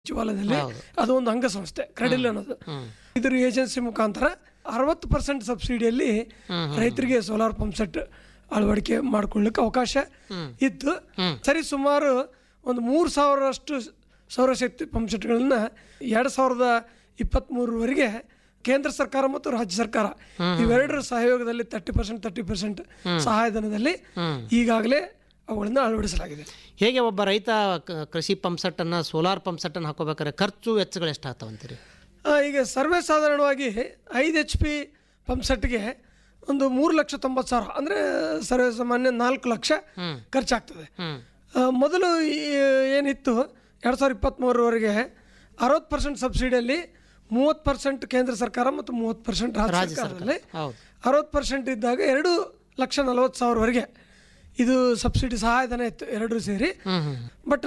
ಸಚಿವಾಲಯದಲ್ಲಿ ಅದು ಒಂದು ಅಂಗಸಂಸ್ಥೆ ಕ್ರೆಡಿಲ್ ಅನ್ನೋದು ಇದ್ರ ಏಜೆನ್ಸಿ ಮುಖಾಂತರ ಅರವತ್ತು ಪರ್ಸೆಂಟ್ ಸಬ್ಸಿಡಿಯಲ್ಲಿ ರೈತರಿಗೆ ಸೋಲಾರ್ ಪಂಪ್ ಸೆಟ್ ಅಳವಡಿಕೆ ಮಾಡ್ಕೊಳ್ಳಿಕ್ಕೆ ಅವಕಾಶ ಇತ್ತು ಸರಿ ಸುಮಾರು ಒಂದು ಮೂರು ಸಾವಿರಷ್ಟು ಸೌರಶಕ್ತಿ ಪಂಪ್ ಸೆಟ್ಗಳನ್ನ ಎರಡು ಸಾವಿರದ ಇಪ್ಪತ್ತ್ಮೂರವರೆಗೆ ಕೇಂದ್ರ ಸರ್ಕಾರ ಮತ್ತು ರಾಜ್ಯ ಸರ್ಕಾರ ಇವೆರಡರ ಸಹಯೋಗದಲ್ಲಿ ತರ್ಟಿ ಪರ್ಸೆಂಟ್ ತರ್ಟಿ ಪರ್ಸೆಂಟ್ ಸಹಾಯಧನದಲ್ಲಿ ಈಗಾಗಲೇ ಅವುಗಳನ್ನು ಅಳವಡಿಸಲಾಗಿದೆ ಹೇಗೆ ಒಬ್ಬ ರೈತ ಕ- ಕೃಷಿ ಪಂಪ್ ಸೆಟ್ಟನ್ನು ಸೋಲಾರ್ ಪಂಪ್ ಸೆಟ್ಟನ್ನು ಹಾಕೋಬೇಕಾದ್ರೆ ಖರ್ಚು ವೆಚ್ಚಗಳು ಎಷ್ಟು ಆಗ್ತಾವಂತೀರಿ ಆ, ಈಗ ಸರ್ವೇ ಸಾಧಾರಣವಾಗಿ ಐದು ಎಚ್ ಪಿ ಪಂಪ್ ಸೆಟ್ಗೆ ಒಂದು ಮೂರು ಲಕ್ಷ ತೊಂಬತ್ತು ಸಾವಿರ ಅಂದರೆ ಸರ್ವೇ ಸಾಮಾನ್ಯ ನಾಲ್ಕು ಲಕ್ಷ ಖರ್ಚಾಗ್ತದೆ ಆ, ಮೊದಲು ಈ ಏನಿತ್ತು ಎರಡು ಸಾವಿರದ ಇಪ್ಪತ್ತ್ಮೂರವರೆಗೆ ಅರವತ್ತು ಪರ್ಸೆಂಟ್ ಸಬ್ಸಿಡಿಯಲ್ಲಿ ಮೂವತ್ತು ಪರ್ಸೆಂಟ್ ಕೇಂದ್ರ ಸರ್ಕಾರ ಮತ್ತು ಮೂವತ್ತು ಪರ್ಸೆಂಟ್ ರಾಜ್ಯ ಸರ್ಕಾರದಲ್ಲಿ ಹೌದು ಅರವತ್ತು ಪರ್ಸೆಂಟ್ ಇದ್ದಾಗ ಎರಡು ಲಕ್ಷ ನಲವತ್ತು ಸಾವಿರವರೆಗೆ ಇದು ಸಬ್ಸಿಡಿ ಸಹಾಯಧನ ಇತ್ತು ಎರಡೂ ಸೇರಿ ಬಟ್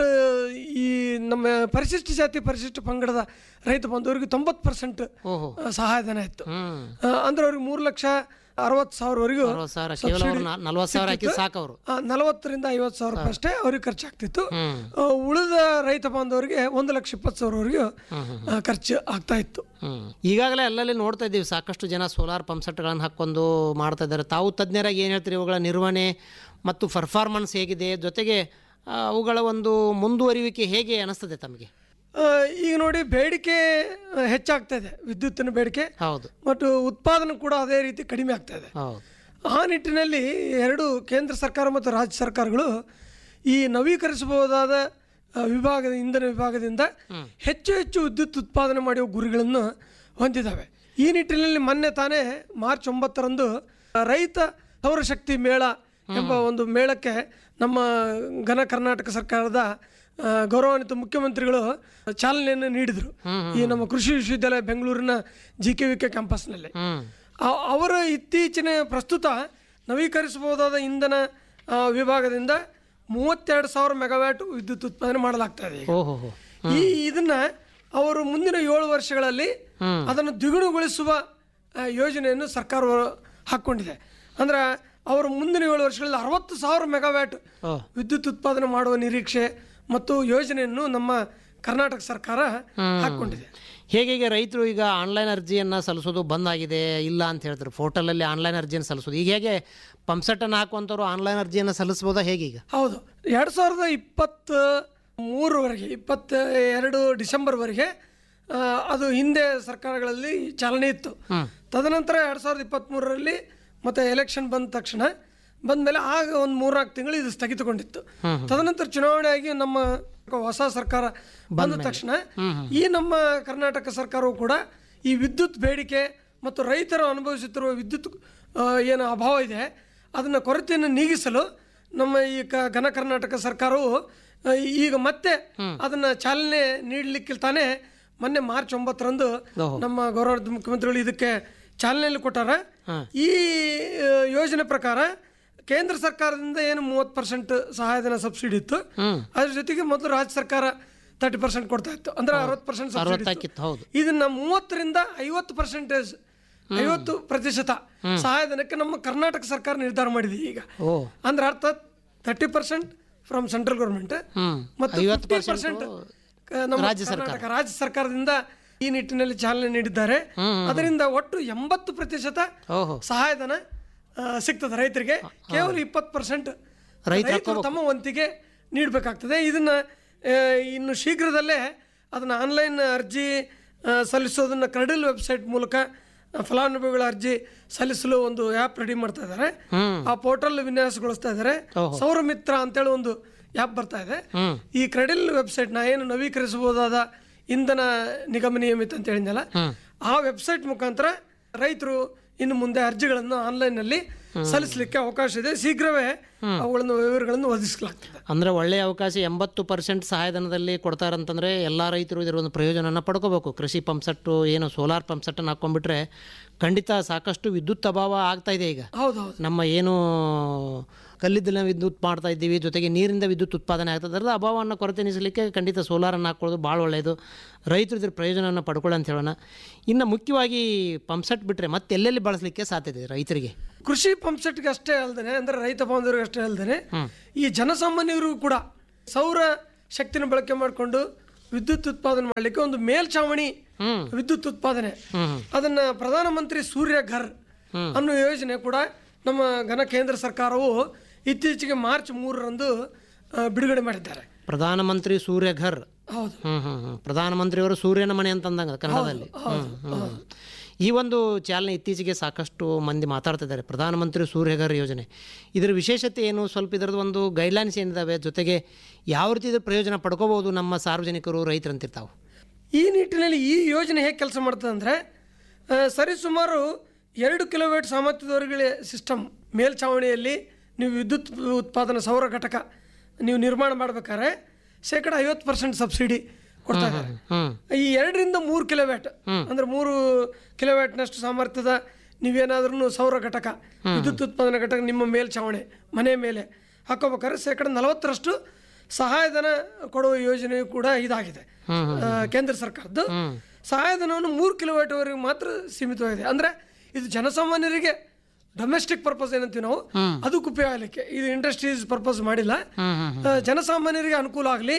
ಈ ನಮ್ಮ ಪರಿಶಿಷ್ಟ ಜಾತಿ ಪರಿಶಿಷ್ಟ ಪಂಗಡದ ರೈತ ಬಂಧುವರಿಗೆ ತೊಂಬತ್ತು ಪರ್ಸೆಂಟ್ ಓಹೋ ಸಹಾಯಧನ ಇತ್ತು ಹ್ಮ್ ಆ, ಅಂದ್ರೆ ಅವ್ರಿಗೆ ಮೂರು ಲಕ್ಷ ಅರವತ್ತು ಸಾವಿರವರೆಗೂ ಅರವತ್ತು ಸಾವಿರ ಕೇವಲ ಅವ್ರು ನಾ- ನಲ್ವತ್ತು ಸಾವಿರ ಹಾಕಿದ್ರೆ ಸಾಕು ಅವರು ಆ, ನಲವತ್ತರಿಂದ ಐವತ್ತು ಸಾವಿರ ರೂಪಾಯಿ ಅಷ್ಟೇ ಅವ್ರಿಗೆ ಖರ್ಚಾಗ್ತಿತ್ತು ಹ್ಮ್ ಆ, ಉಳಿದ ರೈತ ಬಾಂಧವರಿಗೆ ಒಂದು ಲಕ್ಷ ಇಪ್ಪತ್ತು ಸಾವಿರವರೆಗೂ ಆ, ಖರ್ಚು ಆಗ್ತಾ ಇತ್ತು ಹ್ಮ್ ಈಗಾಗಲೇ ಅಲ್ಲಲ್ಲಿ ನೋಡ್ತಾ ಇದ್ದೀವಿ ಸಾಕಷ್ಟು ಜನ ಸೋಲಾರ್ ಪಂಪ್ ಸೆಟ್ಗಳನ್ನು ಹಾಕ್ಕೊಂಡು ಮಾಡ್ತಾ ಇದ್ದಾರೆ ತಾವು ತಜ್ಞರಾಗಿ ಏನು ಹೇಳ್ತೀರಿ ಇವುಗಳ ನಿರ್ವಹಣೆ ಮತ್ತು ಪರ್ಫಾರ್ಮೆನ್ಸ್ ಹೇಗಿದೆ ಜೊತೆಗೆ ಆ, ಅವುಗಳ ಒಂದು ಮುಂದುವರಿಯುವಿಕೆ ಹೇಗೆ ಅನಿಸ್ತದೆ ತಮಗೆ ಆ, ಈಗ ನೋಡಿ ಬೇಡಿಕೆ ಆ, ಹೆಚ್ಚಾಗ್ತಾ ಇದೆ ವಿದ್ಯುತ್ತಿನ ಬೇಡಿಕೆ ಹೌದು ಮತ್ತು ಉತ್ಪಾದನೆ ಕೂಡ ಅದೇ ರೀತಿ ಕಡಿಮೆ ಆಗ್ತಾ ಇದೆ ಹೌದು ಆ ನಿಟ್ಟಿನಲ್ಲಿ ಎರಡು ಕೇಂದ್ರ ಸರ್ಕಾರ ಮತ್ತು ರಾಜ್ಯ ಸರ್ಕಾರಗಳು ಈ ನವೀಕರಿಸಬಹುದಾದ ಆ, ವಿಭಾಗದ ಇಂಧನ ವಿಭಾಗದಿಂದ ಹೆಚ್ಚು ಹೆಚ್ಚು ವಿದ್ಯುತ್ ಉತ್ಪಾದನೆ ಮಾಡುವ ಗುರಿಗಳನ್ನು ಹೊಂದಿದ್ದಾವೆ ಈ ನಿಟ್ಟಿನಲ್ಲಿ ಮೊನ್ನೆ ತಾನೇ ಮಾರ್ಚ್ ಒಂಬತ್ತರಂದು ಆ, ರೈತ ಸೌರಶಕ್ತಿ ಮೇಳ ಎಂಬ ಒಂದು ಮೇಳಕ್ಕೆ ನಮ್ಮ ಘನ ಕರ್ನಾಟಕ ಸರ್ಕಾರದ ಆ, ಗೌರವಾನ್ವಿತ ಮುಖ್ಯಮಂತ್ರಿಗಳು ಚಾಲನೆಯನ್ನು ನೀಡಿದರು ಈ ನಮ್ಮ ಕೃಷಿ ವಿಶ್ವವಿದ್ಯಾಲಯ ಬೆಂಗಳೂರಿನ ಜಿ ಕೆ ವಿ ಕೆ ಕ್ಯಾಂಪಸ್ನಲ್ಲಿ ಹ್ಮ್ ಅ- ಅವರ ಇತ್ತೀಚಿನ ಪ್ರಸ್ತುತ ನವೀಕರಿಸಬಹುದಾದ ಇಂಧನ ಆ, ವಿಭಾಗದಿಂದ ಮೂವತ್ತೆರಡು ಸಾವಿರ ಮೆಗಾವ್ಯಾಟ್ ವಿದ್ಯುತ್ ಉತ್ಪಾದನೆ ಮಾಡಲಾಗ್ತಾ ಇದೆ ಈಗ. ಓಹೋ ಹೋ ಈ ಇದನ್ನ ಅವರು ಮುಂದಿನ ಏಳು ವರ್ಷಗಳಲ್ಲಿ ಅದನ್ನು ದ್ವಿಗುಣಗೊಳಿಸುವ ಆ, ಯೋಜನೆಯನ್ನು ಸರ್ಕಾರ ಹಾಕ್ಕೊಂಡಿದೆ ಅಂದ್ರೆ ಅವರು ಮುಂದಿನ ಏಳು ವರ್ಷಗಳಲ್ಲಿ ಅರವತ್ತು ಸಾವಿರ ಮೆಗಾವ್ಯಾಟ್ ಓ. ವಿದ್ಯುತ್ ಉತ್ಪಾದನೆ ಮಾಡುವ ನಿರೀಕ್ಷೆ ಮತ್ತು ಯೋಜನೆಯನ್ನು ನಮ್ಮ ಕರ್ನಾಟಕ ಸರ್ಕಾರ ಹಾಕ್ಕೊಂಡಿದೆ ಹೇಗೆ ಈಗ ರೈತರು ಈಗ ಆನ್ಲೈನ್ ಅರ್ಜಿಯನ್ನು ಸಲ್ಲಿಸೋದು ಬಂದಾಗಿದೆ ಇಲ್ಲ ಅಂತ ಹೇಳ್ತಾರೆ ಪೋರ್ಟಲಲ್ಲಿ ಆನ್ಲೈನ್ ಅರ್ಜಿಯನ್ನು ಸಲ್ಲಿಸೋದು ಈಗ ಹೇಗೆ ಪಂಪ್ ಸೆಟ್ಟನ್ನು ಹಾಕುವಂಥವ್ರು ಆನ್ಲೈನ್ ಅರ್ಜಿಯನ್ನು ಸಲ್ಲಿಸ್ಬೋದಾ ಹೇಗೆ ಈಗ ಹೌದು ಎರಡು ಸಾವಿರದ ಇಪ್ಪತ್ತ ಮೂರವರೆಗೆ ಇಪ್ಪತ್ತ ಎರಡು ಡಿಸೆಂಬರ್ವರೆಗೆ ಆ, ಅದು ಹಿಂದೆ ಸರ್ಕಾರಗಳಲ್ಲಿ ಚಾಲನೆ ಇತ್ತು ತದನಂತರ ಎರಡು ಸಾವಿರದ ಇಪ್ಪತ್ತ್ಮೂರರಲ್ಲಿ ಮತ್ತೆ ಎಲೆಕ್ಷನ್ ಬಂದ ತಕ್ಷಣ ಬಂದಮೇಲೆ ಆಗ ಒಂದು ಮೂರ್ನಾಲ್ಕು ತಿಂಗಳು ಇದು ಸ್ಥಗಿತಗೊಂಡಿತ್ತು ತದನಂತರ ಚುನಾವಣೆ ಆಗಿ ನಮ್ಮ ಹೊಸ ಸರ್ಕಾರ ಬಂದ ತಕ್ಷಣ ಈ ನಮ್ಮ ಕರ್ನಾಟಕ ಸರ್ಕಾರವು ಕೂಡ ಈ ವಿದ್ಯುತ್ ಬೇಡಿಕೆ ಮತ್ತು ರೈತರು ಅನುಭವಿಸುತ್ತಿರುವ ವಿದ್ಯುತ್ ಆ, ಏನು ಅಭಾವ ಇದೆ ಅದನ್ನು ಕೊರತೆಯನ್ನು ನೀಗಿಸಲು ನಮ್ಮ ಈ ಕ ಘನ ಕರ್ನಾಟಕ ಸರ್ಕಾರವು ಆ, ಈಗ ಮತ್ತೆ ಅದನ್ನ ಚಾಲನೆ ನೀಡಲಿಕ್ಕೆ ತಾನೇ ಮೊನ್ನೆ ಮಾರ್ಚ್ ಒಂಬತ್ತರಂದು ನಮ್ಮ ಗೌರವ ಮುಖ್ಯಮಂತ್ರಿಗಳು ಇದಕ್ಕೆ ಚಾಲನೆಯಲ್ಲಿ ಕೊಟ್ಟಾರ ಈ ಆ, ಯೋಜನೆ ಪ್ರಕಾರ ಕೇಂದ್ರ ಸರ್ಕಾರದಿಂದ ಏನು ಮೂವತ್ತು ಪರ್ಸೆಂಟ್ ಸಹಾಯಧನ ಸಬ್ಸಿಡಿ ಇತ್ತು ಅದ್ರ ಜೊತೆಗೆ ಮೊದಲು ರಾಜ್ಯ ಸರ್ಕಾರ ತರ್ಟಿ ಪರ್ಸೆಂಟ್ ಕೊಡ್ತಾ ಇತ್ತು ಅಂದ್ರೆ ಅರವತ್ತು ಪರ್ಸೆಂಟ್ ಸಬ್ಸಿಡಿ ಅರವತ್ತಾಕಿತ್ತು ಹೌದು ಇದನ್ನ ಮೂವತ್ತರಿಂದ ಐವತ್ತು ಪರ್ಸೆಂಟೇಜ್ ಐವತ್ತು ಪ್ರತಿಶತ ಸಹಾಯಧನಕ್ಕೆ ನಮ್ಮ ಕರ್ನಾಟಕ ಸರ್ಕಾರ ನಿರ್ಧಾರ ಮಾಡಿದೆ ಈಗ ಓ ಅಂದ್ರೆ ಅರ್ಥ thirty percent from central government hmm ಮತ್ತು ಐವತ್ತು ಫಿಫ್ಟಿ ಪರ್ಸೆಂಟ್ ನಮ್ಮ ರಾಜ್ಯ ಕರ್ನಾಟಕ ರಾಜ್ಯ ಸರ್ಕಾರದಿಂದ ಈ ನಿಟ್ಟಿನಲ್ಲಿ ಚಾಲನೆ ನೀಡಿದ್ದಾರೆ ಅದರಿಂದ ಒಟ್ಟು ಎಂಬತ್ತು ಪ್ರತಿಶತ ಓಹೋ ಸಹಾಯಧನ ಆ, ಸಿಗ್ತದೆ ರೈತರಿಗೆ ಕೇವಲ ಇಪ್ಪತ್ತು ಪರ್ಸೆಂಟ್ ರೈತ ರೈತರು ತಮ್ಮ ವಂತಿಗೆ ನೀಡಬೇಕಾಗ್ತದೆ ಇದನ್ನ ಆ, ಇನ್ನು ಶೀಘ್ರದಲ್ಲೇ ಅದನ್ನ ಆನ್ಲೈನ್ ಅರ್ಜಿ ಆ, ಸಲ್ಲಿಸೋದನ್ನ ಕ್ರೆಡಿಲ್ ವೆಬ್ಸೈಟ್ ಮೂಲಕ ಆ, ಫಲಾನುಭವಿಗಳ ಅರ್ಜಿ ಸಲ್ಲಿಸಲು ಒಂದು ಆ್ಯಪ್ ರೆಡಿ ಮಾಡ್ತಾ ಇದ್ದಾರೆ ಆ ಪೋರ್ಟಲ್ ವಿನ್ಯಾಸಗೊಳಿಸ್ತಾ ಇದ್ದಾರೆ ಸೌರಮಿತ್ರ ಅಂತೇಳಿ ಒಂದು ಆ್ಯಪ್ ಬರ್ತಾ ಇದೆ ಈ ಕ್ರೆಡಿಲ್ ವೆಬ್ಸೈಟ್ನ ಏನು ನವೀಕರಿಸಬಹುದಾದ ಇಂಧನ ನಿಗಮ ನಿಯಮಿತ ಅಂತ ಹೇಳಿದ್ನಲ್ಲ ಆ ವೆಬ್ಸೈಟ್ ಮುಖಾಂತರ ರೈತರು ಇನ್ನು ಮುಂದೆ ಅರ್ಜಿಗಳನ್ನು ಆನ್ಲೈನ್ನಲ್ಲಿ ಸಲ್ಲಿಸಲಿಕ್ಕೆ ಅವಕಾಶ ಇದೆ ಶೀಘ್ರವೇ ಅವುಗಳನ್ನು ವಿವರಗಳನ್ನು ಒದಗಿಸಲಾಗ್ತದೆ ಅಂದರೆ ಒಳ್ಳೆಯ ಅವಕಾಶ ಎಂಬತ್ತು ಪರ್ಸೆಂಟ್ ಸಹಾಯಧನದಲ್ಲಿ ಕೊಡ್ತಾರಂತಂದರೆ ಎಲ್ಲ ರೈತರು ಇದರ ಒಂದು ಪ್ರಯೋಜನನ ಪಡ್ಕೋಬೇಕು ಕೃಷಿ ಪಂಪ್ ಸೆಟ್ಟು ಏನು ಸೋಲಾರ್ ಪಂಪ್ ಸೆಟ್ಟನ್ನು ಹಾಕ್ಕೊಂಡ್ಬಿಟ್ರೆ ಖಂಡಿತ ಸಾಕಷ್ಟು ವಿದ್ಯುತ್ ಅಭಾವ ಆಗ್ತಾ ಇದೆ ಈಗ ಹೌದು ಹೌದು ನಮ್ಮ ಏನು ಕಲ್ಲಿದ್ದಲಿನ ವಿದ್ಯುತ್ ಮಾಡ್ತಾ ಇದ್ದೀವಿ ಜೊತೆಗೆ ನೀರಿಂದ ವಿದ್ಯುತ್ ಉತ್ಪಾದನೆ ಆಗ್ತದೆ ಅದರ ಅಭಾವವನ್ನು ಕೊರತೆ ನಿಲ್ಲಿಸಲಿಕ್ಕೆ ಖಂಡಿತ ಸೋಲಾರನ್ನು ಹಾಕ್ಕೊಳ್ಳೋದು ಭಾಳ ಒಳ್ಳೆಯದು ರೈತರು ಇದ್ರ ಪ್ರಯೋಜನವನ್ನು ಪಡ್ಕೊಳ್ಳಿ ಅಂತ ಹೇಳೋಣ ಇನ್ನು ಮುಖ್ಯವಾಗಿ ಪಂಪ್ ಸೆಟ್ ಬಿಟ್ಟರೆ ಮತ್ತೆ ಎಲ್ಲೆಲ್ಲಿ ಬಳಸಲಿಕ್ಕೆ ಸಾಧ್ಯತೆ ಇದೆ ರೈತರಿಗೆ ಕೃಷಿ ಪಂಪ್ ಸೆಟ್ಗೆ ಅಷ್ಟೇ ಅಲ್ದೇನೆ ಅಂದ್ರೆ ರೈತ ಬಾಂಧವರಿಗೆ ಅಷ್ಟೇ ಅಲ್ದೇನೆ ಈ ಜನಸಾಮಾನ್ಯರು ಕೂಡ ಸೌರ ಶಕ್ತಿನ ಬಳಕೆ ಮಾಡಿಕೊಂಡು ವಿದ್ಯುತ್ ಉತ್ಪಾದನೆ ಮಾಡಲಿಕ್ಕೆ ಒಂದು ಮೇಲ್ಛಾವಣಿ ಹ್ಮ್. ವಿದ್ಯುತ್ ಉತ್ಪಾದನೆ ಹ್ಮ್. ಅದನ್ನ ಪ್ರಧಾನಮಂತ್ರಿ ಸೂರ್ಯ ಘರ್ ಅನ್ನೋ ಯೋಜನೆ ಕೂಡ ನಮ್ಮ ಘನ ಕೇಂದ್ರ ಸರ್ಕಾರವು ಇತ್ತೀಚೆಗೆ ಮಾರ್ಚ್ ಮೂರರಂದು ಆ, ಬಿಡುಗಡೆ ಮಾಡಿದ್ದಾರೆ ಪ್ರಧಾನಮಂತ್ರಿ ಸೂರ್ಯಘರ್ ಹೌದು ಹ್ಮ್ ಹ್ಮ್ ಹ್ಮ್ ಪ್ರಧಾನಮಂತ್ರಿಯವರು ಸೂರ್ಯನ ಮನೆ ಅಂತಂದಂಗ ಕನ್ನಡದಲ್ಲಿ ಹ್ಮ್ ಹ್ಮ್ ಈ ಒಂದು ಚಾಲನೆ ಇತ್ತೀಚೆಗೆ ಸಾಕಷ್ಟು ಮಂದಿ ಮಾತಾಡ್ತಿದ್ದಾರೆ ಪ್ರಧಾನಮಂತ್ರಿ ಸೂರ್ಯಘರ್ ಯೋಜನೆ ಇದರ ವಿಶೇಷತೆ ಏನು ಸ್ವಲ್ಪ ಇದರದ್ದು ಒಂದು ಗೈಡ್ಲೈನ್ಸ್ ಏನಿದಾವೆ ಜೊತೆಗೆ ಯಾವ ರೀತಿ ಇದ್ರ ಪ್ರಯೋಜನ ಪಡ್ಕೋಬಹುದು ನಮ್ಮ ಸಾರ್ವಜನಿಕರು ರೈತರಂತಿರ್ತಾವೆ ಈ ನಿಟ್ಟಿನಲ್ಲಿ ಈ ಯೋಜನೆ ಹೇಗೆ ಕೆಲಸ ಮಾಡ್ತದೆ ಅಂದರೆ ಸರಿಸುಮಾರು ಎರಡು ಕಿಲೋಮೀಟರ್ ಸಾಮರ್ಥ್ಯದವರೆಗೆ ಸಿಸ್ಟಮ್ ಮೇಲ್ಛಾವಣಿಯಲ್ಲಿ ನೀವು ವಿದ್ಯುತ್ ಉತ್ಪಾದನಾ ಸೌರ ಘಟಕ ನೀವು ನಿರ್ಮಾಣ ಮಾಡ್ಬೇಕಾದ್ರೆ ಶೇಕಡ ಐವತ್ತು ಪರ್ಸೆಂಟ್ ಸಬ್ಸಿಡಿ ಕೊಡ್ತಾ ಇದ್ದಾರೆ ಹ್ಮ್ ಈ ಎರಡರಿಂದ ಮೂರು ಕಿಲೋವ್ಯಾಟ್ ಅಂದ್ರೆ ಮೂರು ಕಿಲೋವ್ಯಾಟ್ನಷ್ಟು ಸಾಮರ್ಥ್ಯದ ನೀವೇನಾದ್ರೂ ಸೌರ ಘಟಕ ವಿದ್ಯುತ್ ಉತ್ಪಾದನಾ ಘಟಕ ನಿಮ್ಮ ಮೇಲ್ಛಾವಣಿ ಮನೆ ಮೇಲೆ ಹಾಕೋಬೇಕಾದ್ರೆ ಶೇಕಡ ನಲವತ್ತರಷ್ಟು ಸಹಾಯಧನ ಕೊಡುವ ಯೋಜನೆಯು ಕೂಡ ಇದಾಗಿದೆ ಆ, ಕೇಂದ್ರ ಸರ್ಕಾರದ್ದು ಸಹಾಯಧನವನ್ನು ಮೂರು ಕಿಲೋವ್ಯಾಟ್ವರೆಗೆ ಮಾತ್ರ ಸೀಮಿತವಾಗಿದೆ ಅಂದ್ರೆ ಇದು ಜನಸಾಮಾನ್ಯರಿಗೆ ಡೊಮೆಸ್ಟಿಕ್ ಪರ್ಪಸ್ ಏನಂತೀವಿ ನಾವು ಅದಕ್ಕೆ ಉಪಯೋಗ ಆಗಲಿಕ್ಕೆ ಇದು ಇಂಡಸ್ಟ್ರೀಸ್ ಪರ್ಪಸ್ ಮಾಡಿಲ್ಲ ಆ, ಜನಸಾಮಾನ್ಯರಿಗೆ ಅನುಕೂಲ ಆಗಲಿ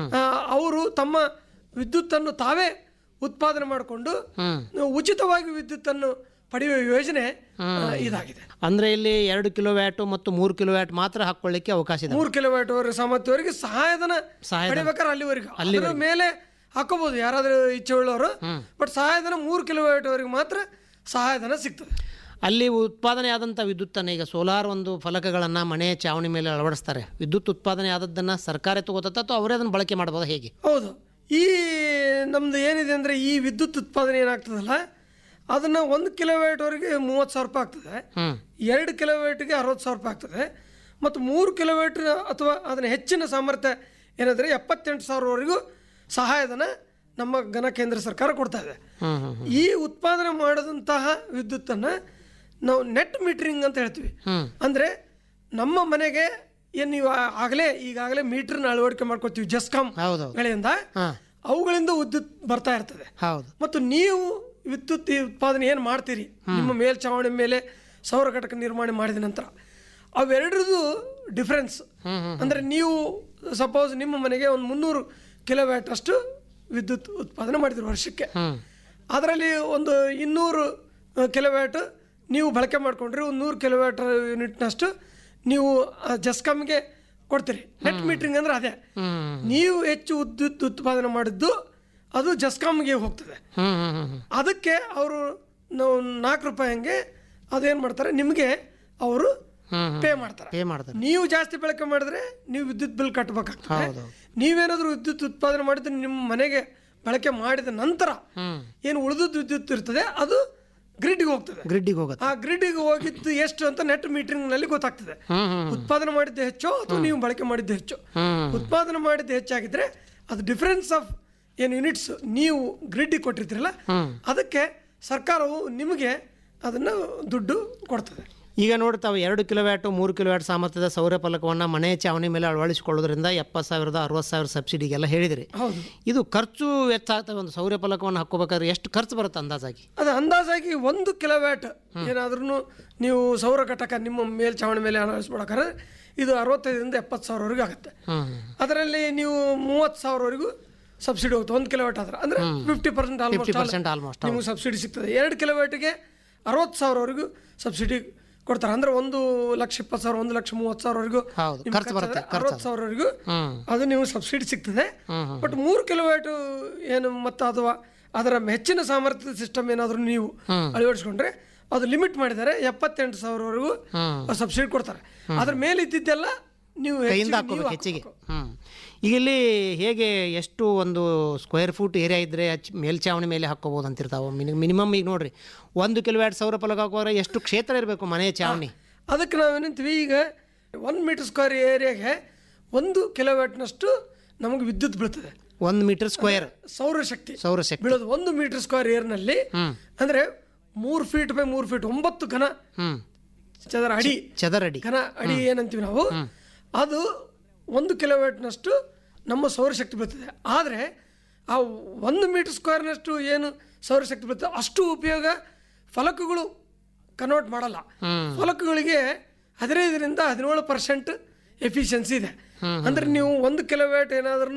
ಅವರು ತಮ್ಮ ವಿದ್ಯುತ್ತನ್ನು ತಾವೇ ಉತ್ಪಾದನೆ ಮಾಡಿಕೊಂಡು ಉಚಿತವಾಗಿ ವಿದ್ಯುತ್ತನ್ನು ಪಡೆಯುವ ಯೋಜನೆ ಆ, ಇದಾಗಿದೆ ಅಂದ್ರೆ ಇಲ್ಲಿ ಎರಡು ಕಿಲೋ ವ್ಯಾಟು ಮತ್ತು ಮೂರು ಕಿಲೋ ವ್ಯಾಟ್ ಮಾತ್ರ ಹಾಕೊಳ್ಳಿಕ್ಕೆ ಅವಕಾಶ ಇದೆ ಮೂರು ಕಿಲೋವ್ಯಾಟ್ ವರೆಗೆ ಸಾಮರ್ಥ್ಯವರೆಗೆ ಸಹಾಯಧನ ಸಹಾಯಧನ. ಪಡಿಬೇಕಾದ್ರೆ ಅಲ್ಲಿವರೆಗೆ ಅದರ ಮೇಲೆ ಹಾಕೋಬಹುದು ಯಾರಾದರೂ ಇಚ್ಛೆ ಉಳ್ಳವರು ಬಟ್ ಸಹಾಯಧನ ಮೂರು ಕಿಲೋವ್ಯಾಟ್ ವರೆಗೆ ಮಾತ್ರ ಸಹಾಯಧನ ಸಿಗ್ತದೆ ಅಲ್ಲಿ ಉತ್ಪಾದನೆ ಆದಂಥ ವಿದ್ಯುತ್ತನ್ನು ಈಗ ಸೋಲಾರ್ ಒಂದು ಫಲಕಗಳನ್ನು ಮನೆ ಚಾವಣಿ ಮೇಲೆ ಅಳವಡಿಸ್ತಾರೆ ವಿದ್ಯುತ್ ಉತ್ಪಾದನೆ ಆದದ್ದನ್ನು ಸರ್ಕಾರ ತಗೋತತ್ತ ಅಥವಾ ಅವರೇ ಅದನ್ನು ಬಳಕೆ ಮಾಡ್ಬೋದು ಹೇಗೆ ಹೌದು ಈ ನಮ್ದು ಏನಿದೆ ಅಂದರೆ ಈ ವಿದ್ಯುತ್ ಉತ್ಪಾದನೆ ಏನಾಗ್ತದಲ್ಲ ಅದನ್ನು ಒಂದು ಕಿಲೋವ್ಯಾಟ್ವರೆಗೆ ಮೂವತ್ತು ಸಾವಿರ ರೂಪಾಯಿ ಆಗ್ತದೆ ಹ್ಮ್ ಎರಡು ಕಿಲೋವ್ಯಾಟ್ಗೆ ಅರವತ್ತು ಸಾವಿರ ರೂಪಾಯಿ ಆಗ್ತದೆ ಮತ್ತು ಮೂರು ಕಿಲೋವ್ಯಾಟ್ ಅಥವಾ ಅದನ್ನ ಹೆಚ್ಚಿನ ಸಾಮರ್ಥ್ಯ ಏನಂದರೆ ಎಪ್ಪತ್ತೆಂಟು ಸಾವಿರವರೆಗೂ ಸಹಾಯಧನ ನಮ್ಮ ಘನ ಕೇಂದ್ರ ಸರ್ಕಾರ ಕೊಡ್ತಾ ಇದೆ ಹ್ಮ್ ಹ್ಮ್ ಈ ಉತ್ಪಾದನೆ ಮಾಡಿದಂತಹ ವಿದ್ಯುತ್ತನ್ನು ನಾವು ನೆಟ್ ಮೀಟ್ರಿಂಗ್ ಅಂತ ಹೇಳ್ತೀವಿ ಹ್ಮ್. ಅಂದರೆ ನಮ್ಮ ಮನೆಗೆ ಏನು ನೀವು ಆಗಲೇ ಈಗಾಗಲೇ ಮೀಟ್ರನ್ನ ಅಳವಡಿಕೆ ಮಾಡ್ಕೊತೀವಿ ಜಸ್ಕಾಮ್ ಹೌದು ಗಳಿಂದ ಹಾಂ ಅವುಗಳಿಂದ ವಿದ್ಯುತ್ ಬರ್ತಾ ಇರ್ತದೆ ಹೌದು ಮತ್ತು ನೀವು ವಿದ್ಯುತ್ ಈ ಉತ್ಪಾದನೆ ಏನು ಮಾಡ್ತೀರಿ ನಿಮ್ಮ ಮೇಲ್ಛಾವಣಿ ಮೇಲೆ ಸೌರ ಘಟಕ ನಿರ್ಮಾಣ ಮಾಡಿದ ನಂತರ ಅವೆರಡರದು ಡಿಫ್ರೆನ್ಸ್ ಅಂದರೆ ನೀವು ಸಪೋಸ್ ನಿಮ್ಮ ಮನೆಗೆ ಒಂದು ಮುನ್ನೂರು ಕಿಲೋವ್ಯಾಟ್ ಅಷ್ಟು ವಿದ್ಯುತ್ ಉತ್ಪಾದನೆ ಮಾಡಿದ್ರಿ ವರ್ಷಕ್ಕೆ ಹ್ಮ್ ಅದರಲ್ಲಿ ಒಂದು ಇನ್ನೂರು ಕಿಲೋವ್ಯಾಟ್ ನೀವು ಬಳಕೆ ಮಾಡ್ಕೊಂಡ್ರಿ ಒಂದು ನೂರು ಕಿಲೋವ್ಯಾಟ್ ಯೂನಿಟ್ನಷ್ಟು ನೀವು ಆ ಜಸ್ಕಾಮ್ಗೆ ಕೊಡ್ತೀರಿ ನೆಟ್ ಮೀಟ್ರಿಂಗ್ ಅಂದ್ರೆ ಅದೇ ಹ್ಮ್ ನೀವು ಹೆಚ್ಚು ವಿದ್ಯುತ್ ಉತ್ಪಾದನೆ ಮಾಡಿದ್ದು ಅದು ಜಸ್ಕಾಮ್ಗೆ ಹೋಗ್ತದೆ ಹ್ಮ್ ಹ್ಮ್ ಹ್ಮ್ ಹ್ಮ್ ಅದಕ್ಕೆ ಅವರು ನಾವು ನಾಲ್ಕು ರೂಪಾಯಿ ಹಂಗೆ ಅದೇನು ಮಾಡ್ತಾರೆ ನಿಮಗೆ ಅವರು ಹ್ಮ್ ಪೇ ಮಾಡ್ತಾರೆ ಪೇ ಮಾಡ್ತಾರೆ ನೀವು ಜಾಸ್ತಿ ಬಳಕೆ ಮಾಡಿದ್ರೆ ನೀವು ವಿದ್ಯುತ್ ಬಿಲ್ ಕಟ್ಟಬೇಕಾಗ್ತದೆ ಹೌದು. ನೀವೇನಾದರೂ ವಿದ್ಯುತ್ ಉತ್ಪಾದನೆ ಮಾಡಿದ್ರೆ ನಿಮ್ಮ ಮನೆಗೆ ಬಳಕೆ ಮಾಡಿದ ನಂತರ ಹ್ಮ್ ಏನು ಉಳಿದದ್ದು ವಿದ್ಯುತ್ ಇರ್ತದೆ ಅದು ಗ್ರಿಡ್ಗೆ ಹೋಗ್ತದೆ ಗ್ರಿಡ್ಡಿಗೆ ಹೋಗುತ್ತೆ ಆ ಗ್ರಿಡ್ಗೆ ಹೋಗಿದ್ದು ಎಷ್ಟು ಅಂತ ನೆಟ್ ಮೀಟರಿಂಗ್ನಲ್ಲಿ ಗೊತ್ತಾಗ್ತದೆ ಹ್ಮ್ ಹ್ಮ್ ಉತ್ಪಾದನೆ ಮಾಡಿದ್ದು ಹೆಚ್ಚು ಅಥವಾ ನೀವು ಬಳಕೆ ಮಾಡಿದ್ದು ಹೆಚ್ಚು ಹ್ಮ್ ಉತ್ಪಾದನೆ ಮಾಡಿದ್ದು ಹೆಚ್ಚಾಗಿದ್ರೆ ಅದು ಡಿಫರೆನ್ಸ್ ಆಫ್ ಏನು ಯೂನಿಟ್ಸ್ ನೀವು ಗ್ರಿಡ್ಡಿಗೆ ಕೊಟ್ಟಿರ್ತೀರಲ್ಲ ಹ್ಮ್ ಅದಕ್ಕೆ ಸರ್ಕಾರವು ನಿಮಗೆ ಅದನ್ನು ದುಡ್ಡು ಕೊಡ್ತದೆ ಈಗ ನೋಡ್ತಾವೆ ಎರಡು ಕಿಲೋ ವ್ಯಾಟು ಮೂರು ಕಿಲೋ ವ್ಯಾಟ್ ಸಾಮರ್ಥ್ಯದ ಸೌರ ಫಲಕವನ್ನು ಮನೆ ಚಾವಣಿ ಮೇಲೆ ಅಳವಡಿಸಿಕೊಳ್ಳೋದ್ರಿಂದ ಎಪ್ಪತ್ತು ಸಾವಿರದ ಅರವತ್ತು ಸಾವಿರ ಸಬ್ಸಿಡಿಗೆಲ್ಲ ಹೇಳಿದ್ರಿ ಹೌದು ಇದು ಖರ್ಚು ವೆಚ್ಚ ಆಗ್ತವೆ ಒಂದು ಸೌರ ಫಲಕವನ್ನು ಹಾಕೋಬೇಕಾದ್ರೆ ಎಷ್ಟು ಖರ್ಚು ಬರುತ್ತೆ ಅಂದಾಜಾಗಿ ಅದು ಅಂದಾಜಾಗಿ ಒಂದು ಕಿಲೋವ್ಯಾಟ್ ಏನಾದ್ರೂ ನೀವು ಸೌರ ಘಟಕ ನಿಮ್ಮ ಮೇಲ್ಛಾವಣಿ ಮೇಲೆ ಅಳವಡಿಸ್ಬಿಡಕ್ಕಾದ್ರೆ ಇದು ಅರವತ್ತೈದರಿಂದ ಎಪ್ಪತ್ತು ಸಾವಿರವರೆಗೂ ಆಗುತ್ತೆ ಹ್ಮ್ ಅದರಲ್ಲಿ ನೀವು ಮೂವತ್ತು ಸಾವಿರವರೆಗೂ ಸಬ್ಸಿಡಿ ಹೋಗುತ್ತೆ ಒಂದು ಕಿಲೋವ್ಯಾಟ್ ಆದ್ರೆ ಅಂದರೆ fifty percent fifty almost percent almost ನಿಮಗೆ ಸಬ್ಸಿಡಿ ಸಿಗ್ತದೆ ಎರಡು ಕಿಲೋವ್ಯಾಟಿಗೆ ಅರವತ್ತು ಸಾವಿರವರೆಗೂ ಸಬ್ಸಿಡಿ ಕೊಡ್ತಾರೆ ಅಂದ್ರೆ ಒಂದು ಲಕ್ಷ ಇಪ್ಪತ್ತು ಸಾವಿರ ಒಂದು ಲಕ್ಷ ಮೂವತ್ತು ಸಾವಿರವರೆಗೂ ಹೌದು ನಿಮ್ಗೆ ಖರ್ಚು ಬರುತ್ತೆ ಖರ್ಚಾದ್ರೆ ಅರವತ್ತು ಸಾವಿರವರೆಗೂ ಹ್ಮ್ ಅದು ನೀವು ಸಬ್ಸಿಡಿ ಸಿಗ್ತದೆ ಹ್ಮ್, ಬಟ್ ಮೂರು ಕಿಲೋವ್ಯಾಟ್ ಏನು ಮತ್ತು ಅಥವಾ ಅದರ ಹೆಚ್ಚಿನ ಸಾಮರ್ಥ್ಯದ ಸಿಸ್ಟಮ್ ಏನಾದರೂ ನೀವು ಅಳವಡಿಸ್ಕೊಂಡ್ರೆ ಅದು ಲಿಮಿಟ್ ಮಾಡಿದ್ದಾರೆ ಎಪ್ಪತ್ತೆಂಟು ಸಾವಿರವರೆಗೂ ಹ್ಮ್. ಸಬ್ಸಿಡಿ ಕೊಡ್ತಾರೆ ಅದ್ರ ಮೇಲೆ ಇದ್ದಿದ್ದೆಲ್ಲ ನೀವು ಕೈಯಿಂದ ಹೆಚ್ಚಿಗೆ ನೀವು ಹಾಕೋಬೇಕು ಹೆಚ್ಚಿಗೆ ಹಾಕ್ಬೇಕು. ಹ್ಮ್ ಈಗ ಇಲ್ಲಿ ಹೇಗೆ ಎಷ್ಟು ಒಂದು ಸ್ಕ್ವೇರ್ ಫೂಟ್ ಏರಿಯಾ ಇದ್ದರೆ ಮೇಲ್ಚಾವಣಿ ಮೇಲೆ ಹಾಕ್ಕೋಬೋದು ಅಂತಿರ್ತಾವೆ ಮಿನಿ ಮಿನಿಮಮ್ ಈಗ ನೋಡ್ರಿ ಒಂದು ಕಿಲೋ ವ್ಯಾಟ್ ಸೌರ ಫಲಕ ಹಾಕೋದ್ರೆ ಎಷ್ಟು ಕ್ಷೇತ್ರ ಇರಬೇಕು ಮನೆ ಚಾವಣಿ ಅದಕ್ಕೆ ನಾವೇನಂತೀವಿ ಈಗ ಒನ್ ಮೀಟರ್ ಸ್ಕ್ವೇರ್ ಏರಿಯಾಗೆ ಒಂದು ಕಿಲೋವ್ಯಾಟ್ನಷ್ಟು ನಮಗೆ ವಿದ್ಯುತ್ ಬೀಳ್ತದೆ ಒಂದು ಮೀಟರ್ ಸ್ಕ್ವೇರ್ ಸೌರಶಕ್ತಿ ಸೌರಶಕ್ತಿ ಬೀಳೋದು ಒಂದು ಮೀಟರ್ ಸ್ಕ್ವೇರ್ ಏರ್ನಲ್ಲಿ ಹ್ಮ್ ಅಂದರೆ ಮೂರು ಫೀಟ್ ಬೈ ಮೂರು ಫೀಟ್ ಒಂಬತ್ತು ಘನ ಹ್ಮ್ ಚದರ ಅಡಿ ಚದರಡಿ ಘನ ಅಡಿ ಏನಂತೀವಿ ನಾವು ಅದು ಒಂದು ಕಿಲೋವ್ಯಾಟ್ನಷ್ಟು ನಮ್ಮ ಸೌರಶಕ್ತಿ ಬರ್ತದೆ ಆದರೆ ಆ ಒಂದು ಮೀಟರ್ ಸ್ಕ್ವೇರ್ನಷ್ಟು ಏನು ಸೌರಶಕ್ತಿ ಬರ್ತದೆ ಅಷ್ಟು ಉಪಯೋಗ ಫಲಕಗಳು ಕನ್ವರ್ಟ್ ಮಾಡಲ್ಲ ಫಲಕಗಳಿಗೆ ಹದಿನೈದರಿಂದ ಹದಿನೇಳು ಪರ್ಸೆಂಟ್ ಎಫಿಷಿಯನ್ಸಿ ಇದೆ ಅಂದ್ರೆ ನೀವು ಒಂದು ಕಿಲೋವ್ಯಾಟ್ ಏನಾದ್ರೂ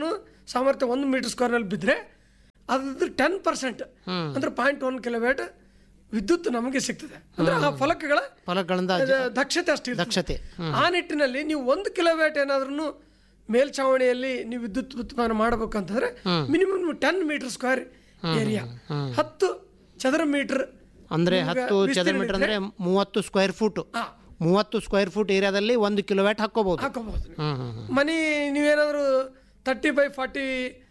ಸಾಮರ್ಥ್ಯ ಒಂದು ಮೀಟರ್ ಸ್ಕ್ವೇರ್ನಲ್ಲಿ ಬಿದ್ದರೆ ಅದ್ರ ಟೆನ್ ಪರ್ಸೆಂಟ್ ಅಂದ್ರೆ ಪಾಯಿಂಟ್ ಒನ್ ಕಿಲೋವ್ಯಾಟ್ ವಿದ್ಯುತ್ ನಮಗೆ ಸಿಗ್ತದೆ ಅಂದ್ರೆ ಆ ಫಲಕಗಳ ಫಲಗಳಿಂದ ಅದ ದಕ್ಷತೆ ಅಷ್ಟು ದಕ್ಷತೆ ಆ ನಿಟ್ಟಿನಲ್ಲಿ ನೀವು ಒಂದು ಕಿಲೋವ್ಯಾಟ್ ಏನಾದ್ರೂ ಮೇಲ್ಛಾವಣಿಯಲ್ಲಿ ನೀವು ವಿದ್ಯುತ್ ಉತ್ಪಾದನೆ ಮಾಡಬೇಕಂತಂದ್ರೆ minimum ten metre square area ಹತ್ತು ಚದರ ಮೀಟರ್ ಅಂದ್ರೆ ಹತ್ತು ಚದರ ಮೀಟರ್ ಅಂದ್ರೆ ಮೂವತ್ತು ಸ್ಕ್ವೇರ್ ಫೂಟ್ ಹಾ. ಮೂವತ್ತು ಸ್ಕ್ವೇರ್ ಫೂಟ್ ಏರಿಯಾದಲ್ಲಿ ಒಂದು ಕಿಲೋವ್ಯಾಟ್ ಹಾಕೋಬಹುದು ಹಾಕೋಬಹುದು ಹ್ಮ್ ಹ್ಮ್ ಹ್ಮ್. ಮನೆ ನೀವೇನಾದರೂ ತರ್ಟಿ ಬೈ ಫಾರ್ಟಿ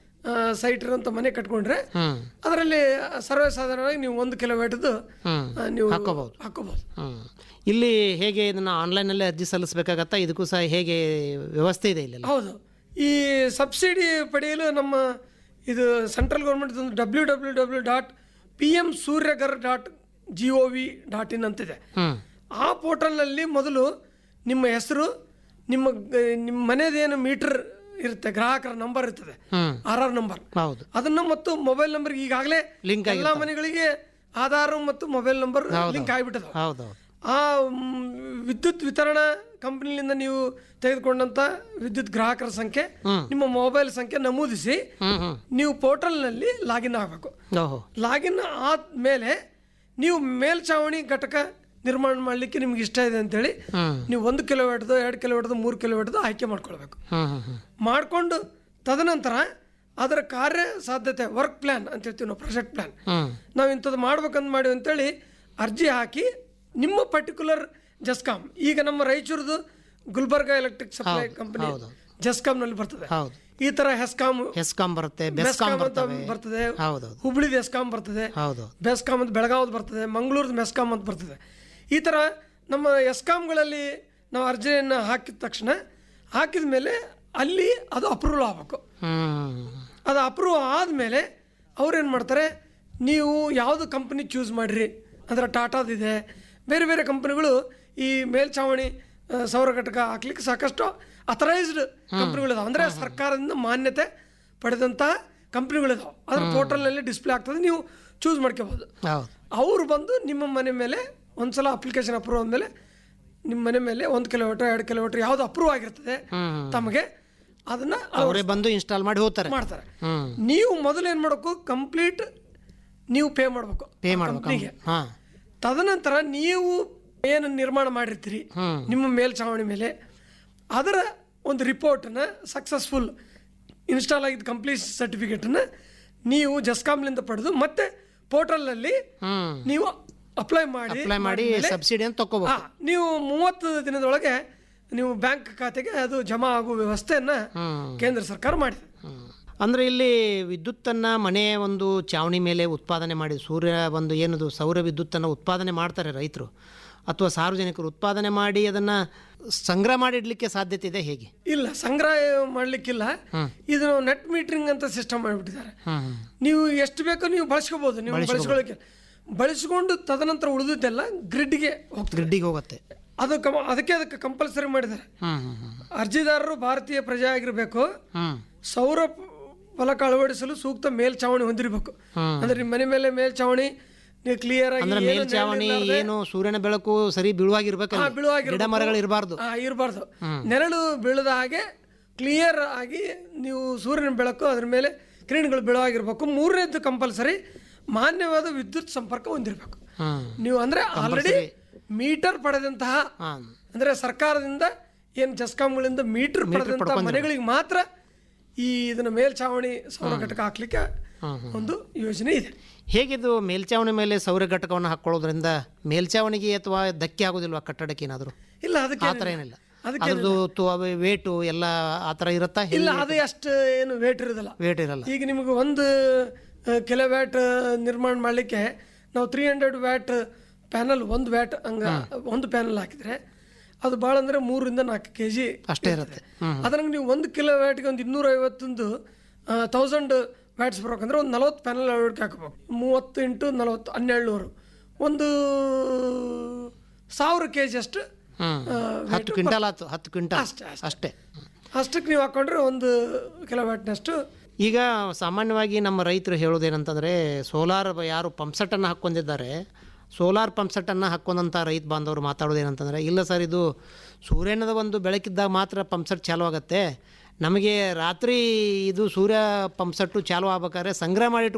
ಸೈಟ್ ಇರೋಂಥ ಮನೆ ಕಟ್ಕೊಂಡ್ರೆ ಹ್ಮ್ ಅದರಲ್ಲಿ ಸರ್ವೇ ಸಾಧಾರಣವಾಗಿ ನೀವು ಒಂದು ಕಿಲೋವ್ಯಾಟ್ದು ಹ್ಮ್ ಆ, ನೀವು ಹಾಕೋಬಹುದು. ಹಾಕೋಬಹುದು ಹ್ಮ್. ಇಲ್ಲಿ ಹೇಗೆ ಇದನ್ನ ಆನ್ಲೈನಲ್ಲೇ ಅರ್ಜಿ ಸಲ್ಲಿಸಬೇಕಾಗತ್ತಾ ಇದಕ್ಕೂ ಸಹ ಹೇಗೆ ವ್ಯವಸ್ಥೆ ಇದೆ ಇಲ್ಲೆಲ್ಲ ಹೌದು ಈ ಸಬ್ಸಿಡಿ ಪಡೆಯಲು ನಮ್ಮ ಇದು ಸೆಂಟ್ರಲ್ ಗೌರ್ಮೆಂಟ್ ಒಂದು W W W dot P M Suryaghar dot G O V dot in ಅಂತಿದೆ ಹ್ಮ್ ಆ ಪೋರ್ಟಲ್ನಲ್ಲಿ ಮೊದಲು ನಿಮ್ಮ ಹೆಸರು ನಿಮ್ಮ ಗ- ನಿಮ್ಮ ಮನೆಯದೇನು ಮೀಟರ್ ಇರುತ್ತೆ ಗ್ರಾಹಕರ ನಂಬರ್ ಇರ್ತದೆ ಹ್ಮ್ ಆರ್ ಆರ್ ನಂಬರ್ ಹೌದು ಅದನ್ನ ಮತ್ತು ಮೊಬೈಲ್ ನಂಬರ್ ಈಗಾಗಲೇ Link ಎಲ್ಲ ಮನೆಗಳಿಗೆ ಆಧಾರ್ ಮತ್ತು ಮೊಬೈಲ್ ನಂಬರ್ ಲಿಂಕ್ ಆಗಿಬಿಟ್ಟದ ಹೌದು ಆ ಮ್, ವಿದ್ಯುತ್ ವಿತರಣಾ ಕಂಪನಿಯಿಂದ ನೀವು ತೆಗೆದುಕೊಂಡಂತ ವಿದ್ಯುತ್ ಗ್ರಾಹಕರ ಸಂಖ್ಯೆ ನಿಮ್ಮ ಮೊಬೈಲ್ ಸಂಖ್ಯೆ ನಮೂದಿಸಿ ಹ್ಮ್ ಹ್ಮ್ ನೀವು ಪೋರ್ಟಲ್ನಲ್ಲಿ ಲಾಗಿನ್ ಆಗಬೇಕು ಓಹೋ ಲಾಗಿನ್ ಆದ್ಮೇಲೆ ನೀವು ಮೇಲ್ಛಾವಣಿ ಘಟಕ ನಿರ್ಮಾಣ ಮಾಡಲಿಕ್ಕೆ ನಿಮ್ಗೆ ಇಷ್ಟ ಇದೆ ಅಂತೇಳಿ ಹ್ಮ್ ನೀವು ಒಂದು ಕಿಲೋಮೀಟರ್ದು ಎರಡು ಕಿಲೋಮೀಟರ್ದು ಮೂರು ಕಿಲೋಮೀಟರ್ದು ಆಯ್ಕೆ ಮಾಡ್ಕೊಳ್ಬೇಕು ಹ್ಮ್ ಹ್ಮ್ ಹ್ಮ್ ಮಾಡಿಕೊಂಡು ತದನಂತರ ಅದರ ಕಾರ್ಯ ಸಾಧ್ಯತೆ ವರ್ಕ್ ಪ್ಲ್ಯಾನ್ ಅಂತ ಹೇಳ್ತೀವಿ ನಾವು ಪ್ರಾಜೆಕ್ಟ್ ಪ್ಲ್ಯಾನ್ ಹ್ಮ್ ನಾವು ಇಂಥದ್ದು ಮಾಡ್ಬೇಕಂತ ಮಾಡಿವಿ ಅಂತೇಳಿ ಅರ್ಜಿ ಹಾಕಿ ನಿಮ್ಮ ಪರ್ಟಿಕ್ಯುಲರ್ ಜಸ್ಕಾಮ್ ಈಗ ನಮ್ಮ ರಾಯಚೂರದು ಗುಲ್ಬರ್ಗ ಎಲೆಕ್ಟ್ರಿಕ್ ಸಪ್ಲೈ ಕಂಪನಿ ಜಸ್ಕಾಮ್ನಲ್ಲಿ ಬರ್ತದೆ ಹೌದು ಈ ಥರ ಹೆಸ್ಕಾಮ್ ಹೆಸ್ಕಾಂ ಬರುತ್ತೆ ಬೆಸ್ಕಾಂ ಮೆಸ್ಕಾಮ್ ಅಂತ ಬರ್ತವೆ ಬರ್ತದೆ ಹೌದೌದು ಹುಬ್ಳಿದ ಎಸ್ಕಾಮ್ ಬರ್ತದೆ ಹೌದು ಬೆಸ್ಕಾಮ್ ಅಂತ ಬೆಳಗಾವ್ದು ಬರ್ತದೆ ಮಂಗಳೂರ್ದು ಮೆಸ್ಕಾಮ್ ಅಂತ ಬರ್ತದೆ ಈ ಥರ ನಮ್ಮ ಎಸ್ಕಾಮ್ಗಳಲ್ಲಿ ನಾವು ಅರ್ಜಿಯನ್ನು ಹಾಕಿದ ತಕ್ಷಣ ಹಾಕಿದ ಮೇಲೆ ಅಲ್ಲಿ ಅದು ಅಪ್ರೂವಲ್ ಆಗಬೇಕು ಹ್ಮ್ ಅದು ಅಪ್ರೂವ್ ಆದಮೇಲೆ ಅವ್ರೇನು ಮಾಡ್ತಾರೆ ನೀವು ಯಾವುದು ಕಂಪ್ನಿ ಚೂಸ್ ಮಾಡಿರಿ ಅಂದರೆ ಟಾಟಾದಿದೆ ಬೇರೆ ಬೇರೆ ಕಂಪ್ನಿಗಳು ಈ ಮೇಲ್ಛಾವಣಿ ಆ, ಸೌರ ಘಟಕ ಹಾಕ್ಲಿಕ್ಕೆ ಸಾಕಷ್ಟು ಅಥರೈಸ್ಡ್ ಕಂಪ್ನಿಗಳಿದಾವೆ ಅಂದರೆ ಸರ್ಕಾರದಿಂದ ಮಾನ್ಯತೆ ಪಡೆದಂತಹ ಕಂಪ್ನಿಗಳಿದಾವೆ ಅದ್ರ ಪೋರ್ಟಲ್ನಲ್ಲಿ ಡಿಸ್ಪ್ಲೇ ಆಗ್ತದೆ ನೀವು ಚೂಸ್ ಮಾಡ್ಕೋಬೋದು ಹೌದು ಅವರು ಬಂದು ನಿಮ್ಮ ಮನೆ ಮೇಲೆ ಒಂದ್ಸಲ ಅಪ್ಲಿಕೇಶನ್ ಅಪ್ರೂವ್ ಆದಮೇಲೆ ನಿಮ್ಮ ಮನೆ ಮೇಲೆ ಒಂದು ಕಿಲೋಮೀಟರ್ ಎರಡು ಕಿಲೋಮೀಟರ್ ಯಾವುದು ಅಪ್ರೂವ್ ಆಗಿರ್ತದೆ ಹ್ಮ್ ತಮಗೆ ಅದನ್ನ ಅವರೇ ಬಂದು ಇನ್ಸ್ಟಾಲ್ ಮಾಡಿ ಹೋಗ್ತಾರೆ ಮಾಡ್ತಾರೆ ಹ್ಮ್ ನೀವು ಮೊದಲು ಏನು ಮಾಡಬೇಕು ಕಂಪ್ಲೀಟ್ ನೀವು ಪೇ ಮಾಡಬೇಕು ಪೇ ಮಾಡ್ಬೇಕು ಕಂಪ್ನಿಗೆ ಹಾ ತದನಂತರ ನೀವು ಏನು ನಿರ್ಮಾಣ ಮಾಡಿರ್ತೀರಿ ಹ್ಮ್. ನಿಮ್ಮ ಮೇಲ್ಛಾವಣಿ ಮೇಲೆ ಅದರ ಒಂದು ರಿಪೋರ್ಟನ್ನ ಸಕ್ಸಸ್ಫುಲ್ ಇನ್ಸ್ಟಾಲ್ ಆಗಿದ್ದ ಕಂಪ್ಲೀಟ್ ಸರ್ಟಿಫಿಕೇಟನ್ನು ನೀವು ಜಸ್ಕಾಮ್ಲಿಂದ ಪಡೆದು ಮತ್ತೆ ಪೋರ್ಟಲ್ನಲ್ಲಿ ಹ್ಮ್ ನೀವು ಅಪ್ಲೈ ಮಾಡಿ ಅಪ್ಲೈ ಮಾಡಿ ಸಬ್ಸಿಡಿ ಅಂತ ತಗೋಬೇಕು ಹಾ, ನೀವು ಮೂವತ್ತು ದಿನದೊಳಗೆ ನೀವು ಬ್ಯಾಂಕ್ ಖಾತೆಗೆ ಅದು ಜಮಾ ಆಗುವ ವ್ಯವಸ್ಥೆಯನ್ನ ಹ್ಮ್ ಕೇಂದ್ರ ಸರ್ಕಾರ ಮಾಡಿದೆ ಹ್ಮ್. ಅಂದ್ರೆ ಇಲ್ಲಿ ವಿದ್ಯುತ್ತನ್ನು ಮನೆಯ ಒಂದು ಚಾವಣಿ ಮೇಲೆ ಉತ್ಪಾದನೆ ಮಾಡಿ ಸೂರ್ಯ ಒಂದು ಏನದು ಸೌರ ವಿದ್ಯುತ್ತನ್ನು ಉತ್ಪಾದನೆ ಮಾಡ್ತಾರೆ ರೈತರು ಅಥವಾ ಸಾರ್ವಜನಿಕರು ಉತ್ಪಾದನೆ ಮಾಡಿ ಅದನ್ನು ಸಂಗ್ರಹ ಮಾಡಿ ಇಡಲಿಕ್ಕೆ ಸಾಧ್ಯತೆ ಇದೆ ಹೇಗೆ ಇಲ್ಲ ಸಂಗ್ರಹ ಮಾಡಲಿಕ್ಕಿಲ್ಲ ಇದು ನೆಟ್ ಮೀಟರಿಂಗ್ ಅಂತ ಸಿಸ್ಟಮ್ ಮಾಡಿಬಿಟ್ಟಿದ್ದಾರೆ ಹ್ಮ್ ನೀವು ಎಷ್ಟು ಬೇಕೋ ನೀವು ಬಳಸ್ಕೋಬಹುದು ನೀವು ಬಳಸ್ಕೊಳ್ಳೋಕೆ ಬಳಸ್ಕೊಂಡು ತದನಂತರ ಉಳಿದಿದ್ದೆಲ್ಲ ಗ್ರಿಡ್ಗೆ ಹೋಗ್ತದೆ ಗ್ರಿಡ್ಡಿಗೆ ಹೋಗುತ್ತೆ ಅದು ಕಮ ಅದಕ್ಕೆ ಅದಕ್ಕೆ ಕಂಪಲ್ಸರಿ ಮಾಡಿದ್ದಾರೆ ಹ್ಮ್ ಹ್ಮ್ ಹ್ಮ್ ಅರ್ಜಿದಾರರು ಭಾರತೀಯ ಪ್ರಜೆ ಆಗಿರಬೇಕು ಹ್ಮ್ ಸೌರ ಪ- ಫಲಕ ಅಳವಡಿಸಲು ಸೂಕ್ತ ಮೇಲ್ಛಾವಣಿ ಹೊಂದಿರಬೇಕು ಹ್ಮ್. ಅಂದ್ರೆ ನಿಮ್ಮ ಮನೆ ಮೇಲೆ ಮೇಲ್ಛಾವಣಿ ನೀವು ಕ್ಲಿಯರ್ ಆಗಿ ಅಂದ್ರೆ ಏನು ಮೇಲ್ಚಾವಣಿ ನೆರಳಿರ್ಲಾರ್ದೆ- ಏನು ಸೂರ್ಯನ ಬೆಳಕು ಸರಿ ಬೀಳುವಾಗಿರ್ಬೇಕಲ್ಲ ಹಾ, ಬೀಳುವಾಗಿರ್ಬೇಕು. ಗಿಡ ಮರಗಳು ಇರಬಾರ್ದು ಆ, ಇರಬಾರ್ದು ನೆರಳು ಬೀಳದ ಹಾಗೆ ಕ್ಲಿಯರ್ ಆಗಿ ನೀವು ಸೂರ್ಯನ ಬೆಳಕು ಅದ್ರ ಮೇಲೆ ಕಿರಣಗಳು ಬೀಳುವಾಗಿರ್ಬೇಕು ಮೂರನೇದ್ದು ಕಂಪಲ್ಸರಿ ಮಾನ್ಯವಾದ ವಿದ್ಯುತ್ ಸಂಪರ್ಕ ಹೊಂದಿರಬೇಕು ಹ್ಮ್ ನೀವು ಅಂದ್ರೆ ಆಲ್ರೆಡಿ ಮೀಟರ್ ಪಡೆದಂತಹ ಹಾ ಅಂದ್ರೆ ಸರ್ಕಾರದಿಂದ ಏನು ಜಸ್ಕಾಂಗಳಿಂದ ಮೀಟರ್ ಪಡೆದಂತಹ ಮನೆಗಳಿಗೆ ಮಾತ್ರ ಈ ಇದನ್ನ ಮೇಲ್ಛಾವಣಿ ಸೌರ ಘಟಕ ಹಾಕ್ಲಿಕ್ಕೆ ಒಂದು ಯೋಜನೆ ಇದೆ ಹೇಗಿದು ಮೇಲ್ಚಾವಣಿ ಮೇಲೆ ಸೌರ ಘಟಕವನ್ನು ಹಾಕೊಳ್ಳೋದ್ರಿಂದ ಮೇಲ್ಚಾವಣಿಗೆ ಅಥವಾ ಧಕ್ಕೆ ಆಗೋದಿಲ್ವಾ ಕಟ್ಟಡಕ್ಕೆ ಏನಾದರೂ ಆ ಇಲ್ಲ ಅದಕ್ಕೆ ಥರ ಏನಿಲ್ಲ ಅದಕ್ಕೆ ಅದ್ರದ್ದು ವೇಟು ಎಲ್ಲ ಆ ಥರ ಇರುತ್ತಾ ಇಲ್ಲ ಅದು ಅಷ್ಟು ಏನು ವೇಟ್ ಇರೋದಿಲ್ಲ ವೇಟ್ ಇರಲ್ಲ ಈಗ ನಿಮಗೆ ಒಂದು ಕಿಲೋ ವ್ಯಾಟ್ ನಿರ್ಮಾಣ ಮಾಡಲಿಕ್ಕೆ ನಾವು ತ್ರೀ ಹಂಡ್ರೆಡ್ ವ್ಯಾಟ್ ಪ್ಯಾನಲ್ ಒಂದು ವ್ಯಾಟ್ ಹಂಗ ಒಂದು ಪ್ಯಾನಲ್ ಹಾಕಿದ್ರೆ ಅದು ಭಾಳ ಅಂದರೆ ಮೂರರಿಂದ ನಾಲ್ಕು ಕೆ ಜಿ ಅಷ್ಟೇ ಇರುತ್ತೆ ಹ್ಮ್ ಅದ್ರಂಗೆ ನೀವು ಒಂದು ಕಿಲೋ ವ್ಯಾಟ್ಗೆ ಒಂದು ಇನ್ನೂರ ಐವತ್ತೊಂದು ತೌಸಂಡ್ ವ್ಯಾಟ್ಸ್ ಬರ್ಬೇಕಂದ್ರೆ ಒಂದು ನಲವತ್ತು ಪ್ಯಾನಲ್ ಅಳವಡಿಕೆ ಹಾಕಬೇಕು ಮೂವತ್ತು ಇಂಟು ನಲವತ್ತು ಹನ್ನೆರಡು ನೂರು ಒಂದು ಸಾವಿರ ಕೆ ಜಿ ಅಷ್ಟು ಹ್ಮ್ ಆ, ಹತ್ತು ಕ್ವಿಂಟಲ್ ಆಯ್ತು ಹತ್ತು ಕ್ವಿಂಟಲ್ ಅಷ್ಟೇ, ಅಷ್ಟೇ ಅಷ್ಟಕ್ಕೆ ನೀವು ಹಾಕೊಂಡ್ರೆ ಒಂದು ಕಿಲೋ ವ್ಯಾಟ್ನಷ್ಟು ಈಗ ಸಾಮಾನ್ಯವಾಗಿ ನಮ್ಮ ರೈತರು ಹೇಳೋದೇನಂತಂದರೆ ಸೋಲಾರ್ ಯಾರು ಪಂಪ್ಸೆಟ್ಟನ್ನು ಹಾಕ್ಕೊಂಡಿದ್ದಾರೆ ಸೋಲಾರ್ ಪಂಪ್ಸೆಟ್ಟನ್ನು ಹಾಕ್ಕೊಂಡಂಥ ರೈತ ಬಾಂಧವರು ಮಾತಾಡೋದು ಏನಂತಂದರೆ ಇಲ್ಲ ಸರ್ ಇದು ಸೂರ್ಯನದ ಒಂದು ಬೆಳಕಿದ್ದಾಗ ಮಾತ್ರ ಪಂಪ್ಸೆಟ್ ಚಾಲು ಆಗುತ್ತೆ ನಮಗೆ ರಾತ್ರಿ ಇದು ಸೂರ್ಯ ಪಂಪ್ ಸೆಟ್ಟು ಚಾಲು ಆಗ್ಬೇಕಾದ್ರೆ ಸಂಗ್ರಹ ಮಾಡಿ